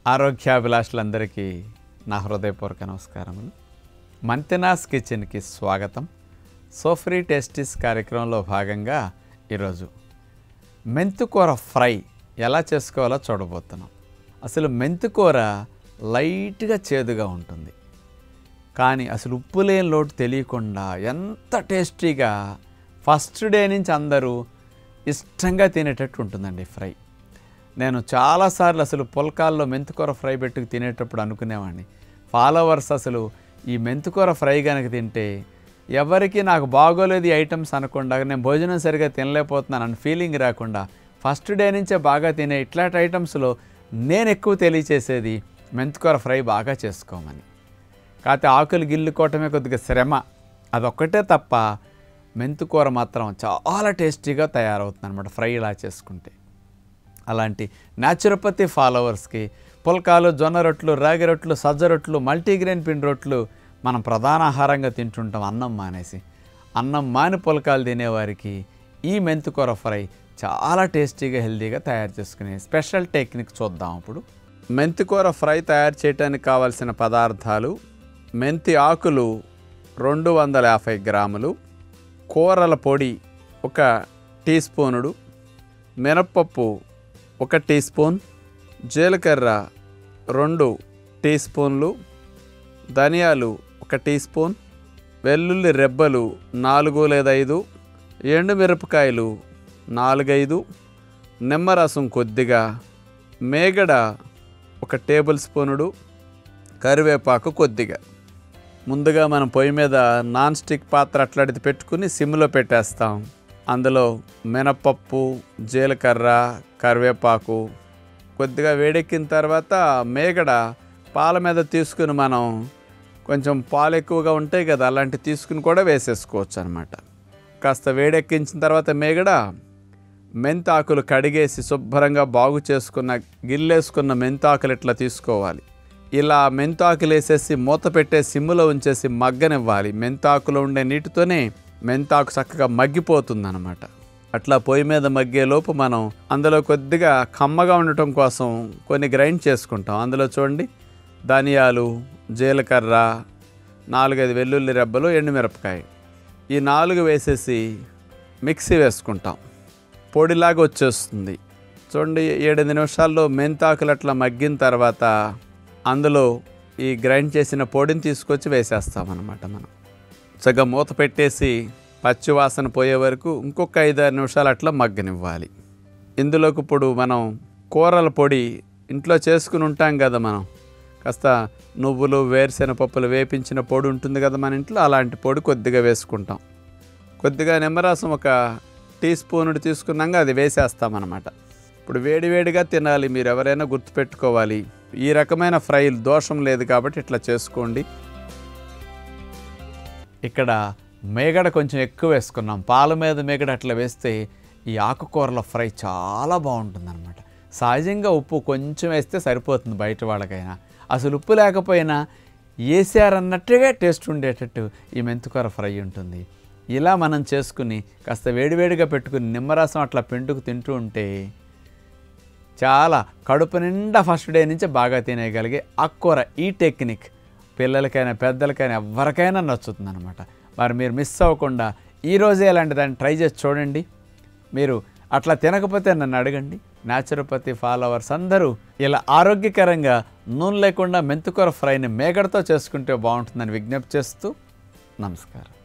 ఆరోగ్యాభిలాషులందరికీ నా హృదయపూర్వక నమస్కారములు మంతెనాస్ కిచెన్కి స్వాగతం సోఫ్రీ టేస్టీస్ కార్యక్రమంలో భాగంగా ఈరోజు మెంతుకూర ఫ్రై ఎలా చేసుకోవాలో చూడబోతున్నాం అసలు మెంతుకూర లైట్గా చేదుగా ఉంటుంది కానీ అసలు ఉప్పు లేని లోటు తెలియకుండా ఎంత టేస్టీగా ఫస్ట్ డే నుంచి అందరూ ఇష్టంగా తినేటట్టు ఉంటుందండి ఫ్రై నేను చాలాసార్లు అసలు పుల్కాల్లో మెంతుకూర ఫ్రై పెట్టుకు తినేటప్పుడు అనుకునేవాడిని ఫాలోవర్స్ అసలు ఈ మెంతుకూర ఫ్రై కనుక తింటే ఎవరికి నాకు బాగోలేదు ఈ ఐటమ్స్ అనకుండా నేను భోజనం సరిగా తినలేకపోతున్నాను అని ఫీలింగ్ రాకుండా ఫస్ట్ డే నుంచే బాగా తినే ఇట్లాంటి ఐటమ్స్లో నేను ఎక్కువ తెలియచేసేది మెంతుకూర ఫ్రై బాగా చేసుకోమని కాకపోతే ఆకులు గిల్లుకోవటమే కొద్దిగా శ్రమ అదొక్కటే తప్ప మెంతుకూర మాత్రం చాలా టేస్టీగా తయారవుతుంది అనమాట ఫ్రై ఇలా చేసుకుంటే అలాంటి న్యాచురోపతి ఫాలోవర్స్కి పుల్కాలు జొన్న రొట్లు రాగి రొట్లు సజ్జ రొట్లు మల్టీగ్రెయిన్ పిండి రొట్లు మనం ప్రధాన ఆహారంగా తింటుంటాం అన్నం మానేసి అన్నం మాని పుల్కాలు తినేవారికి ఈ మెంతుకూర ఫ్రై చాలా టేస్టీగా హెల్తీగా తయారు చేసుకునే స్పెషల్ టెక్నిక్ చూద్దాం ఇప్పుడు మెంతికూర ఫ్రై తయారు చేయడానికి కావాల్సిన పదార్థాలు మెంతి ఆకులు రెండు వందల యాభై గ్రాములు కూరల పొడి ఒక టీ స్పూనుడు మినప్పప్పు ఒక టీ స్పూన్ జీలకర్ర రెండు టీ స్పూన్లు ధనియాలు ఒక టీ స్పూన్ వెల్లుల్లి రెబ్బలు నాలుగు లేదా ఐదు ఎండుమిరపకాయలు నాలుగైదు నిమ్మరసం కొద్దిగా మేగడ ఒక టేబుల్ స్పూనుడు కరివేపాకు కొద్దిగా ముందుగా మనం పొయ్యి మీద నాన్ స్టిక్ పాత్ర అట్లాంటిది పెట్టుకుని సిమ్లో పెట్టేస్తాం అందులో మినపప్పు జీలకర్ర కరివేపాకు కొద్దిగా వేడెక్కిన తర్వాత మేగడ పాల మీద తీసుకుని మనం కొంచెం పాలు ఎక్కువగా ఉంటాయి కదా అలాంటివి తీసుకుని కూడా వేసేసుకోవచ్చు అనమాట కాస్త వేడెక్కించిన తర్వాత మేగడ మెంతాకులు కడిగేసి శుభ్రంగా బాగు చేసుకున్న గిల్లేసుకున్న మెంతాకులు ఇట్లా తీసుకోవాలి ఇలా మెంతాకులు వేసేసి మూత పెట్టే సిమ్ములో ఉంచేసి మగ్గనివ్వాలి మెంతాకులో ఉండే నీటితోనే మెంతాకు చక్కగా మగ్గిపోతుంది అనమాట అట్లా పొయ్యి మీద మగ్గేలోపు మనం అందులో కొద్దిగా కమ్మగా ఉండటం కోసం కొన్ని గ్రైండ్ చేసుకుంటాం అందులో చూడండి ధనియాలు జీలకర్ర నాలుగైదు వెల్లుల్లి రెబ్బలు ఎండుమిరపకాయ ఈ నాలుగు వేసేసి మిక్సీ వేసుకుంటాం పొడిలాగా వచ్చేస్తుంది చూడండి ఏడెనిమిది నిమిషాల్లో మెంతాకులు అట్లా మగ్గిన తర్వాత అందులో ఈ గ్రైండ్ చేసిన పొడిని తీసుకొచ్చి వేసేస్తామన్నమాట మనం చక్కగా మూత పెట్టేసి పచ్చి వాసన పోయే వరకు ఇంకొక ఐదారు నిమిషాలు అట్లా మగ్గనివ్వాలి ఇందులోకి ఇప్పుడు మనం కూరల పొడి ఇంట్లో చేసుకుని ఉంటాం కదా మనం కాస్త నువ్వులు వేరుశెనగ పప్పులు వేపించిన పొడి ఉంటుంది కదా మన ఇంట్లో అలాంటి పొడి కొద్దిగా వేసుకుంటాం కొద్దిగా నిమ్మరసం ఒక టీ స్పూనుడు తీసుకున్నాక అది వేసేస్తామన్నమాట ఇప్పుడు వేడివేడిగా తినాలి మీరు ఎవరైనా గుర్తుపెట్టుకోవాలి ఈ రకమైన ఫ్రైలు దోషం లేదు కాబట్టి ఇట్లా చేసుకోండి ఇక్కడ మేగడ కొంచెం ఎక్కువ వేసుకున్నాం పాల మీద మేగడ అట్లా వేస్తే ఈ ఆకుకూరల ఫ్రై చాలా బాగుంటుందన్నమాట సహజంగా ఉప్పు కొంచెం వేస్తే సరిపోతుంది బయట వాళ్ళకైనా అసలు ఉప్పు లేకపోయినా వేసారన్నట్టుగా టేస్ట్ ఉండేటట్టు ఈ మెంతుకూర ఫ్రై ఉంటుంది ఇలా మనం చేసుకుని కాస్త వేడివేడిగా పెట్టుకుని నిమ్మరసం అట్లా పెంటుకు తింటూ ఉంటే చాలా కడుపు నిండా ఫస్ట్ డే నుంచి బాగా తినేయగలిగే ఆకుకూర ఈ టెక్నిక్ పిల్లలకైనా పెద్దలకైనా ఎవరికైనా నచ్చుతుంది అనమాట మరి మీరు మిస్ అవ్వకుండా ఈరోజే ఇలాంటి దాన్ని ట్రై చేసి చూడండి మీరు అట్లా తినకపోతే నన్ను అడగండి న్యాచురోపతి ఫాలోవర్స్ అందరూ ఇలా ఆరోగ్యకరంగా నూనె లేకుండా మెంతుకూర ఫ్రైని మేగడతో చేసుకుంటే బాగుంటుందని విజ్ఞప్తి చేస్తూ నమస్కారం